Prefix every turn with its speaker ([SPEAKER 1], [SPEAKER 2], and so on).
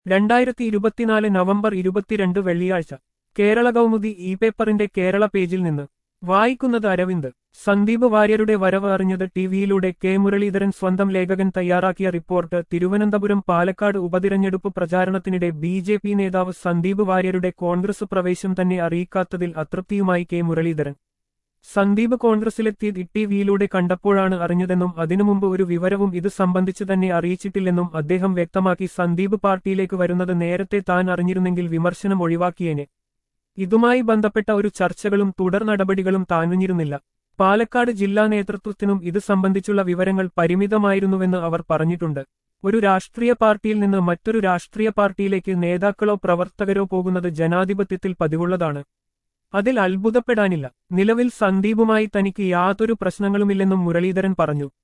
[SPEAKER 1] രണ്ടായിരത്തി ഇരുപത്തിനാല് നവംബർ ഇരുപത്തിരണ്ട് വെള്ളിയാഴ്ച കേരള കൗമുദി ഇ പേപ്പറിന്റെ കേരള പേജിൽ നിന്ന് വായിക്കുന്നത് അരവിന്ദ് സന്ദീപ് വാര്യരുടെ വരവ് അറിഞ്ഞത് ടിവിയിലൂടെ കെ മുരളീധരൻ സ്വന്തം ലേഖകൻ തയ്യാറാക്കിയ റിപ്പോർട്ട് തിരുവനന്തപുരം പാലക്കാട് ഉപതിരഞ്ഞെടുപ്പ് പ്രചാരണത്തിനിടെ ബി ജെ പി നേതാവ് സന്ദീപ് വാര്യരുടെ കോൺഗ്രസ് പ്രവേശം തന്നെ അറിയിക്കാത്തതിൽ അതൃപ്തിയുമായി കെ മുരളീധരൻ സന്ദീപ് കോൺഗ്രസിലെത്തിയത് ടിവിയിലൂടെ കണ്ടപ്പോഴാണ് അറിഞ്ഞതെന്നും അതിനു മുമ്പ് ഒരു വിവരവും ഇത് സംബന്ധിച്ച് തന്നെ അറിയിച്ചിട്ടില്ലെന്നും അദ്ദേഹം വ്യക്തമാക്കി സന്ദീപ് പാർട്ടിയിലേക്ക് വരുന്നത് നേരത്തെ താൻ അറിഞ്ഞിരുന്നെങ്കിൽ വിമർശനം ഒഴിവാക്കിയേനെ ഇതുമായി ബന്ധപ്പെട്ട ഒരു ചർച്ചകളും തുടർ നടപടികളും താങ്ങുന്നിരുന്നില്ല പാലക്കാട് ജില്ലാ നേതൃത്വത്തിനും ഇത് സംബന്ധിച്ചുള്ള വിവരങ്ങൾ പരിമിതമായിരുന്നുവെന്ന് അവർ പറഞ്ഞിട്ടുണ്ട് ഒരു രാഷ്ട്രീയ പാർട്ടിയിൽ നിന്ന് മറ്റൊരു രാഷ്ട്രീയ പാർട്ടിയിലേക്ക് നേതാക്കളോ പ്രവർത്തകരോ പോകുന്നത് ജനാധിപത്യത്തിൽ പതിവുള്ളതാണ് അതിൽ അത്ഭുതപ്പെടാനില്ല നിലവിൽ സന്ദീപുമായി തനിക്ക് യാതൊരു പ്രശ്നങ്ങളുമില്ലെന്നും മുരളീധരൻ പറഞ്ഞു